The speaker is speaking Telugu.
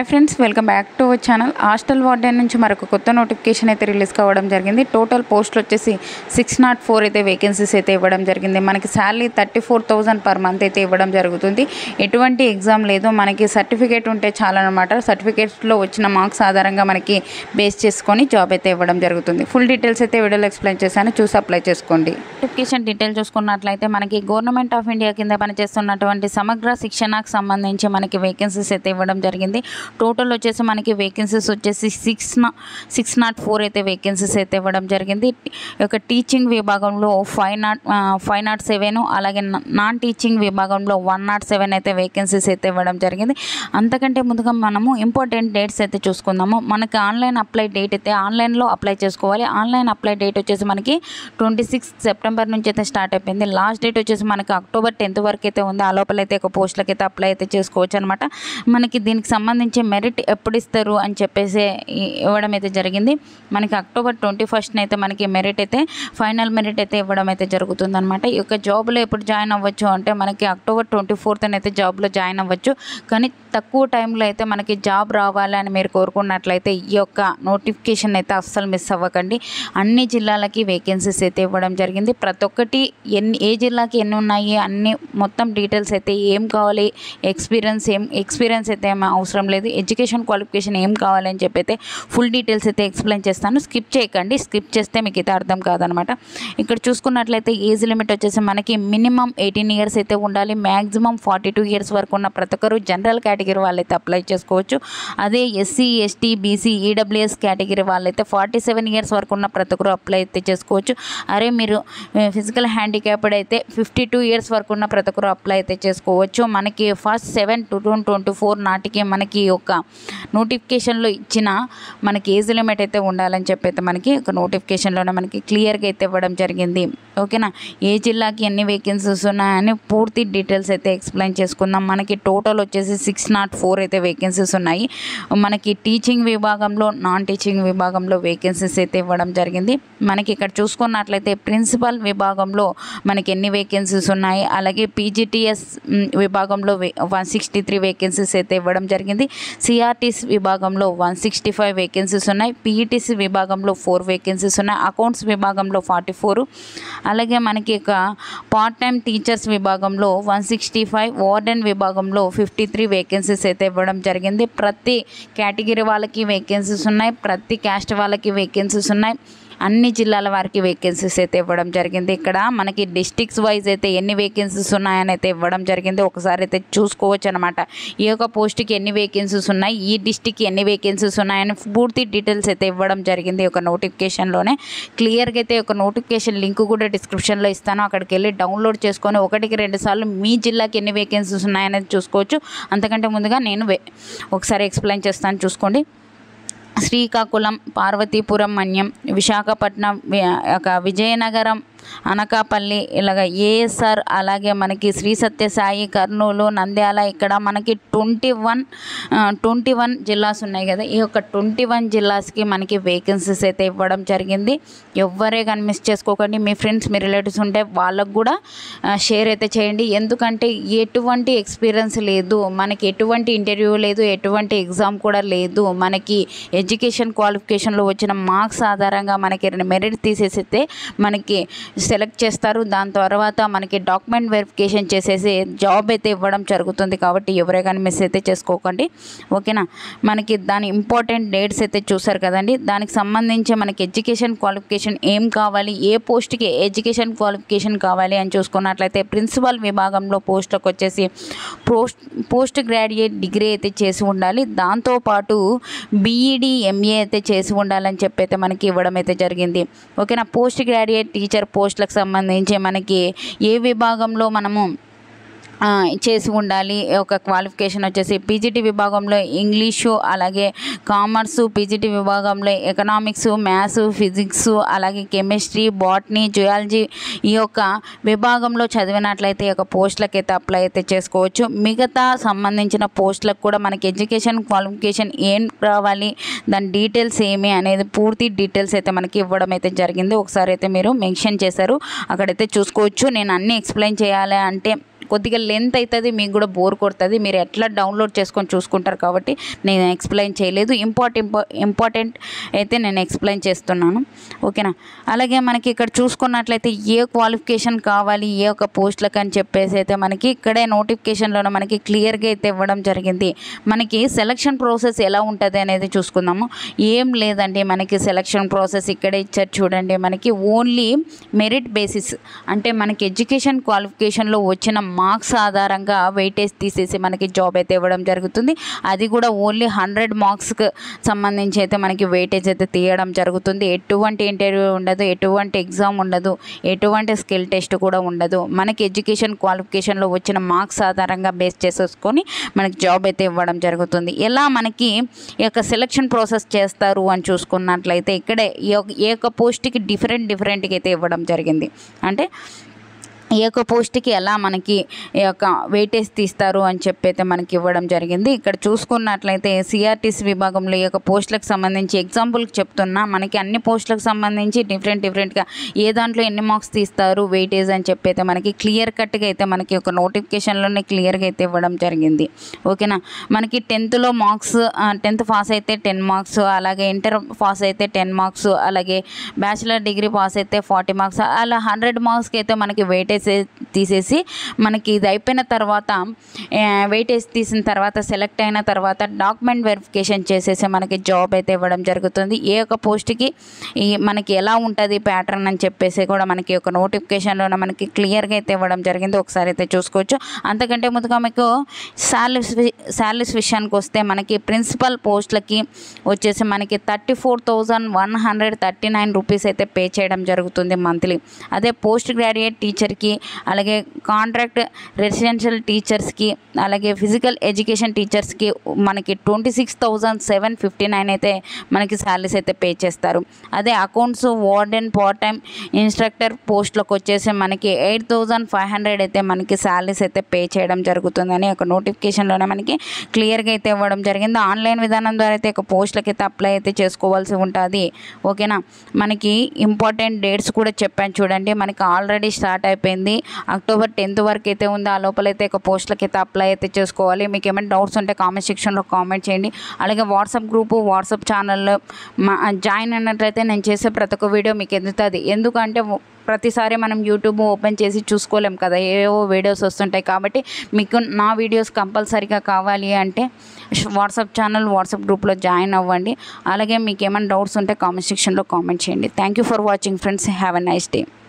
hi friends welcome back to our channel hostel warden నుంచి మరొక కొత్త నోటిఫికేషన్ అయితే రిలీజ్ కావడం జరిగింది టోటల్ పోస్టులు వచ్చేసి సిక్స్ నాట్ ఫోర్ అయితే వేకెన్సీస్ అయితే ఇవ్వడం జరిగింది మనకి salary thirty four thousand per month అయితే ఇవ్వడం జరుగుతుంది ఎటువంటి ఎగ్జామ్ లేదు మనకి సర్టిఫికేట్ ఉంటే చాలన్నమాట సర్టిఫికేట్లో వచ్చిన మార్క్స్ ఆధారంగా మనకి బేస్ చేసుకొని జాబ్ అయితే ఇవ్వడం జరుగుతుంది ఫుల్ డీటెయిల్స్ అయితే వీడియోలో ఎక్స్ప్లెయిన్ చేశాను చూసి అప్లై చేసుకోండి నోటిఫికేషన్ డీటెయిల్ చూసుకున్నట్లయితే మనకి గవర్నమెంట్ ఆఫ్ ఇండియా కింద పనిచేస్తున్నటువంటి సమగ్ర శిక్షణకు సంబంధించి మనకి వేకెన్సీస్ అయితే ఇవ్వడం జరిగింది టోటల్ వచ్చేసి మనకి వేకెన్సీస్ వచ్చేసి సిక్స్ నా సిక్స్ నాట్ ఫోర్ అయితే వేకెన్సీస్ అయితే ఇవ్వడం జరిగింది ఈ యొక్క టీచింగ్ విభాగంలో five nought five nought seven అలాగే నాన్ టీచింగ్ విభాగంలో వన్ నాట్ సెవెన్ అయితే వేకెన్సీస్ అయితే ఇవ్వడం జరిగింది అంతకంటే ముందుగా మనము ఇంపార్టెంట్ డేట్స్ అయితే చూసుకుందాము మనకి ఆన్లైన్ అప్లై డేట్ అయితే ఆన్లైన్లో అప్లై చేసుకోవాలి ఆన్లైన్ అప్లై డేట్ వచ్చేసి మనకి ట్వంటీ సిక్స్ సెప్టెంబర్ నుంచి అయితే స్టార్ట్ అయిపోయింది లాస్ట్ డేట్ వచ్చేసి మనకి అక్టోబర్ టెన్త్ వరకు అయితే ఉంది ఆ లోపల అయితే ఒక పోస్టులకి అయితే అప్లై అయితే చేసుకోవచ్చు అనమాట మనకి దీనికి సంబంధించి మెరిట్ ఎప్పుడు ఇస్తారు అని చెప్పేసి ఇ- ఇవ్వడం అయితే జరిగింది మనకి అక్టోబర్ ట్వంటీ ఫస్ట్న అయితే మనకి మెరిట్ అయితే ఫైనల్ మెరిట్ అయితే ఇవ్వడం అయితే జరుగుతుంది అనమాట ఈ యొక్క జాబ్లో ఎప్పుడు జాయిన్ అవ్వచ్చు అంటే మనకి అక్టోబర్ ట్వంటీ ఫోర్త్న అయితే జాబ్లో జాయిన్ అవ్వచ్చు కానీ తక్కువ టైంలో అయితే మనకి జాబ్ రావాలని మీరు కోరుకున్నట్లయితే ఈ యొక్క నోటిఫికేషన్ అయితే అస్సలు మిస్ అవ్వకండి అన్ని జిల్లాలకి వేకెన్సీస్ అయితే ఇవ్వడం జరిగింది ప్రతి ఒక్కటి ఎన్ని ఏ జిల్లాకి ఎన్ని ఉన్నాయి అన్ని మొత్తం డీటెయిల్స్ అయితే ఏం కావాలి ఎక్స్పీరియన్స్ ఏం ఎక్స్పీరియన్స్ అయితే ఏం అవసరం లేదు ఎడ్యుకేషన్ క్వాలిఫికేషన్ ఏం కావాలని చెప్పి అయితే ఫుల్ డీటెయిల్స్ అయితే ఎక్స్ప్లెయిన్ చేస్తాను స్కిప్ చేయకండి స్కిప్ చేస్తే మీకు అయితే అర్థం కాదనమాట ఇక్కడ చూసుకున్నట్లయితే ఏజ్ లిమిట్ వచ్చేసి మనకి మినిమం ఎయిటీన్ ఇయర్స్ అయితే ఉండాలి మ్యాక్సిమం ఫార్టీ టూ ఇయర్స్ వరకు ఉన్న ప్రతి ఒక్కరు జనరల్ కేటగిరీ వాళ్ళైతే అప్లై చేసుకోవచ్చు అదే SC ST BC EWS category వాళ్ళైతే ఫార్టీ సెవెన్ ఇయర్స్ వరకు ఉన్న ప్రతి ఒక్కరు అప్లై అయితే చేసుకోవచ్చు అరే మీరు ఫిజికల్ హ్యాండిక్యాప్డ్ అయితే ఫిఫ్టీ టూ ఇయర్స్ వరకు ఉన్న ప్రతి ఒక్కరు అప్లై అయితే చేసుకోవచ్చు మనకి first seven two thousand twenty four నాటికి మనకి ఈ యొక్క నోటిఫికేషన్లో ఇచ్చిన మనకి ఏజ్ లిమిట్ అయితే ఉండాలని చెప్పి అయితే మనకి ఒక నోటిఫికేషన్లోనే మనకి క్లియర్గా అయితే ఇవ్వడం జరిగింది ఓకేనా ఏ జిల్లాకి ఎన్ని వేకెన్సీస్ ఉన్నాయని పూర్తి డీటెయిల్స్ అయితే ఎక్స్ప్లెయిన్ చేసుకుందాం మనకి టోటల్ వచ్చేసి సిక్స్ నాట్ ఫోర్ అయితే వేకెన్సీస్ ఉన్నాయి మనకి టీచింగ్ విభాగంలో నాన్ టీచింగ్ విభాగంలో వేకెన్సీస్ అయితే ఇవ్వడం జరిగింది మనకి ఇక్కడ చూసుకున్నట్లయితే ప్రిన్సిపల్ విభాగంలో మనకి ఎన్ని వేకెన్సీస్ ఉన్నాయి అలాగే పీజీటీఎస్ విభాగంలో వన్ సిక్స్టీ త్రీ వేకెన్సీస్ అయితే ఇవ్వడం జరిగింది సిఆర్టీస్ విభాగంలో వన్ సిక్స్టీ ఫైవ్ వేకెన్సీస్ ఉన్నాయి పీఈటీసీ విభాగంలో ఫోర్ వేకెన్సీస్ ఉన్నాయి అకౌంట్స్ విభాగంలో ఫార్టీ ఫోర్ అలాగే మనకి ఇక పార్ట్ టైం టీచర్స్ విభాగంలో వన్ సిక్స్టీ ఫైవ్ వార్డెన్ విభాగంలో ఫిఫ్టీ త్రీ వేకెన్సీస్ అయితే ఇవ్వడం జరిగింది ప్రతి కేటగిరీ వాళ్ళకి వేకెన్సీస్ ఉన్నాయి ప్రతి క్యాస్ట్ వాళ్ళకి వేకెన్సీస్ ఉన్నాయి అన్ని జిల్లాల వారికి వేకెన్సీస్ అయితే ఇవ్వడం జరిగింది ఇక్కడ మనకి డిస్టిక్స్ వైజ్ అయితే ఎన్ని వేకెన్సీస్ ఉన్నాయని అయితే ఇవ్వడం జరిగింది ఒకసారి అయితే చూసుకోవచ్చు అనమాట ఈ యొక్క పోస్ట్కి ఎన్ని వేకెన్సీస్ ఉన్నాయి ఈ డిస్టిక్కి ఎన్ని వేకెన్సీస్ ఉన్నాయని పూర్తి డీటెయిల్స్ అయితే ఇవ్వడం జరిగింది ఒక నోటిఫికేషన్లోనే క్లియర్గా అయితే ఒక నోటిఫికేషన్ లింక్ కూడా డిస్క్రిప్షన్లో ఇస్తాను అక్కడికి వెళ్ళి డౌన్లోడ్ చేసుకొని ఒకటికి రెండు సార్లు మీ జిల్లాకి ఎన్ని వేకెన్సీస్ ఉన్నాయనేది చూసుకోవచ్చు అంతకంటే ముందుగా నేను వే- ఒకసారి ఎక్స్ప్లెయిన్ చేస్తాను చూసుకోండి శ్రీకాకుళం పార్వతీపురం మన్యం విశాఖపట్నం వి- ఒక విజయనగరం అనకాపల్లి ఇలాగ ఏఎస్ఆర్ అలాగే మనకి శ్రీ సత్యసాయి కర్నూలు నంద్యాల ఇక్కడ మనకి ట్వంటీ వన్ ట్వంటీ వన్ జిల్లాస్ ఉన్నాయి కదా ఈ యొక్క ట్వంటీ వన్ జిల్లాస్కి మనకి వేకెన్సీస్ అయితే ఇవ్వడం జరిగింది ఎవ్వరే కానీ మిస్ చేసుకోకండి మీ ఫ్రెండ్స్ మీ రిలేటివ్స్ ఉంటే వాళ్ళకు కూడా షేర్ అయితే చేయండి ఎందుకంటే ఎటువంటి ఎక్స్పీరియన్స్ లేదు మనకి ఎటువంటి ఇంటర్వ్యూ లేదు ఎటువంటి ఎగ్జామ్ కూడా లేదు మనకి ఎడ్యుకేషన్ క్వాలిఫికేషన్లో వచ్చిన మార్క్స్ ఆధారంగా మనకి మెరిట్ తీసేసితే మనకి సెలెక్ట్ చేస్తారు దాని తర్వాత మనకి డాక్యుమెంట్ వెరిఫికేషన్ చేసేసి జాబ్ అయితే ఇవ్వడం జరుగుతుంది కాబట్టి ఎవరే కానీ మిస్ అయితే చేసుకోకండి ఓకేనా మనకి దాని ఇంపార్టెంట్ డేట్స్ అయితే చూసారు కదండి దానికి సంబంధించి మనకి ఎడ్యుకేషన్ క్వాలిఫికేషన్ ఏం కావాలి ఏ పోస్ట్కి ఎడ్యుకేషన్ క్వాలిఫికేషన్ కావాలి అని చూసుకున్నట్లయితే ప్రిన్సిపల్ విభాగంలో పోస్టులకు వచ్చేసి పోస్ట్ పోస్ట్ గ్రాడ్యుయేట్ డిగ్రీ అయితే చేసి ఉండాలి దాంతోపాటు బీఈడి ఎంఏ అయితే చేసి ఉండాలని చెప్పి అయితే మనకి ఇవ్వడం అయితే జరిగింది ఓకేనా పోస్ట్ గ్రాడ్యుయేట్ టీచర్ పోస్టులకు సంబంధించి మనకి ఏ విభాగంలో మనము ఆ, చేసి ఉండాలి ఒక క్వాలిఫికేషన్ వచ్చేసి పీజీటీ విభాగంలో ఇంగ్లీషు అలాగే కామర్సు పీజీటీ విభాగంలో ఎకనామిక్స్ మ్యాథ్స్ ఫిజిక్స్ అలాగే కెమిస్ట్రీ బాటనీ జుయాలజీ ఈ యొక్క విభాగంలో చదివినట్లయితే ఈ యొక్క పోస్టులకు అయితే అప్లై అయితే చేసుకోవచ్చు మిగతా సంబంధించిన పోస్టులకు కూడా మనకి ఎడ్యుకేషన్ క్వాలిఫికేషన్ ఏం రావాలి దాని డీటెయిల్స్ ఏమి అనేది పూర్తి డీటెయిల్స్ అయితే మనకి ఇవ్వడం అయితే జరిగింది ఒకసారి అయితే మీరు మెన్షన్ చేశారు అక్కడైతే చూసుకోవచ్చు నేను అన్నీ ఎక్స్ప్లెయిన్ చేయాలి అంటే కొద్దిగా లెంత్ అవుతుంది మీకు కూడా బోర్ కొడుతుంది మీరు ఎట్లా డౌన్లోడ్ చేసుకొని చూసుకుంటారు కాబట్టి నేను ఎక్స్ప్లెయిన్ చేయలేదు ఇంపార్టెంట్ ఇంపార్టెంట్ అయితే నేను ఎక్స్ప్లెయిన్ చేస్తున్నాను ఓకేనా అలాగే మనకి ఇక్కడ చూసుకున్నట్లయితే ఏ క్వాలిఫికేషన్ కావాలి ఏ ఒక పోస్టులకు అని చెప్పేసి అయితే మనకి ఇక్కడే నోటిఫికేషన్లోనే మనకి క్లియర్గా అయితే ఇవ్వడం జరిగింది మనకి సెలక్షన్ ప్రాసెస్ ఎలా ఉంటుంది అనేది చూసుకుందాము ఏం లేదండి మనకి సెలక్షన్ ప్రాసెస్ ఇక్కడే ఇచ్చారు చూడండి మనకి ఓన్లీ మెరిట్ బేసిస్ అంటే మనకి ఎడ్యుకేషన్ క్వాలిఫికేషన్లో వచ్చిన మార్క్స్ ఆధారంగా వెయిటేజ్ తీసేసి మనకి జాబ్ అయితే ఇవ్వడం జరుగుతుంది అది కూడా ఓన్లీ హండ్రెడ్ మార్క్స్కి సంబంధించి అయితే మనకి వెయిటేజ్ అయితే తీయడం జరుగుతుంది ఎటువంటి ఇంటర్వ్యూ ఉండదు ఎటువంటి ఎగ్జామ్ ఉండదు ఎటువంటి స్కిల్ టెస్ట్ కూడా ఉండదు మనకి ఎడ్యుకేషన్ క్వాలిఫికేషన్లో వచ్చిన మార్క్స్ ఆధారంగా బేస్ చేసేసుకొని మనకి జాబ్ అయితే ఇవ్వడం జరుగుతుంది ఎలా మనకి ఈ యొక్క సెలక్షన్ ప్రాసెస్ చేస్తారు అని చూసుకున్నట్లయితే ఇక్కడే ఈ యొక్క ఈ యొక్క పోస్ట్కి డిఫరెంట్ డిఫరెంట్గా అయితే ఇవ్వడం జరిగింది అంటే ఈ యొక్క పోస్ట్కి ఎలా మనకి ఈ యొక్క వెయిటేజ్ తీస్తారు అని చెప్పి అయితే మనకి ఇవ్వడం జరిగింది ఇక్కడ చూసుకున్నట్లయితే సిఆర్టీసీ విభాగంలో ఈ యొక్క పోస్టులకు సంబంధించి ఎగ్జాంపుల్కి చెప్తున్నా మనకి అన్ని పోస్టులకు సంబంధించి డిఫరెంట్ డిఫరెంట్గా ఏ దాంట్లో ఎన్ని మార్క్స్ తీస్తారు వెయిటేజ్ అని చెప్పి అయితే మనకి క్లియర్ కట్గా అయితే మనకి ఒక నోటిఫికేషన్లోనే క్లియర్గా అయితే ఇవ్వడం జరిగింది ఓకేనా మనకి టెన్త్లో మార్క్స్ టెన్త్ పాస్ అయితే టెన్ మార్క్స్ అలాగే ఇంటర్ పాస్ అయితే టెన్ మార్క్స్ అలాగే బ్యాచిలర్ డిగ్రీ పాస్ అయితే ఫార్టీ మార్క్స్ అలా హండ్రెడ్ మార్క్స్కి అయితే మనకి వెయిటేజ్ తీసేసి మనకి ఇది అయిపోయిన తర్వాత వెయిటేజ్ తీసిన తర్వాత సెలెక్ట్ అయిన తర్వాత డాక్యుమెంట్ వెరిఫికేషన్ చేసేసి మనకి జాబ్ అయితే ఇవ్వడం జరుగుతుంది ఏ ఒక్క పోస్ట్కి ఈ మనకి ఎలా ఉంటుంది ప్యాటర్న్ అని చెప్పేసి కూడా మనకి ఒక నోటిఫికేషన్లో మనకి క్లియర్గా అయితే ఇవ్వడం జరిగింది ఒకసారి అయితే చూసుకోవచ్చు అంతకంటే ముందుగా మీకు శాలరీస్ శాలరీస్ విషయానికి వస్తే మనకి ప్రిన్సిపల్ పోస్టులకి వచ్చేసి మనకి thirty four thousand one hundred thirty nine rupees అయితే పే చేయడం జరుగుతుంది మంత్లీ అదే పోస్ట్ గ్రాడ్యుయేట్ టీచర్కి అలాగే కాంట్రాక్ట్ రెసిడెన్షియల్ టీచర్స్కి అలాగే ఫిజికల్ ఎడ్యుకేషన్ టీచర్స్కి మనకి twenty six thousand seven fifty nine అయితే మనకి శాలరీస్ అయితే పే చేస్తారు అదే accounts warden part time instructor పోస్ట్లకు వచ్చేసి మనకి ఎయిట్ థౌజండ్ ఫైవ్ హండ్రెడ్ అయితే మనకి శాలరీస్ అయితే పే చేయడం జరుగుతుందని ఒక నోటిఫికేషన్లోనే మనకి క్లియర్గా అయితే ఇవ్వడం జరిగింది ఆన్లైన్ విధానం ద్వారా అయితే ఒక పోస్టులకి అయితే అప్లై అయితే చేసుకోవాల్సి ఉంటుంది ఓకేనా మనకి ఇంపార్టెంట్ డేట్స్ కూడా చెప్పాను చూడండి మనకి ఆల్రెడీ స్టార్ట్ అయిపోయింది అక్టోబర్ టెన్త్ వరకు అయితే ఉంది ఆ లోపల అయితే ఒక పోస్టులకి అయితే అప్లై అయితే చేసుకోవాలి మీకు ఏమైనా డౌట్స్ ఉంటే కామెంట్ సెక్షన్లో కామెంట్ చేయండి అలాగే వాట్సాప్ గ్రూపు వాట్సాప్ ఛానల్లో మా జాయిన్ అయినట్లయితే నేను చేసే ప్రతి ఒక్క వీడియో మీకు ఎదుగుతుంది ఎందుకంటే ప్రతిసారి మనం యూట్యూబ్ ఓపెన్ చేసి చూసుకోలేం కదా ఏవో వీడియోస్ వస్తుంటాయి కాబట్టి మీకు నా వీడియోస్ కంపల్సరీగా కావాలి అంటే వాట్సాప్ ఛానల్ వాట్సాప్ గ్రూప్లో జాయిన్ అవ్వండి అలాగే మీకు ఏమైనా డౌట్స్ ఉంటే కామెంట్ సెక్షన్లో కామెంట్ చేయండి thank you for watching friends have a nice day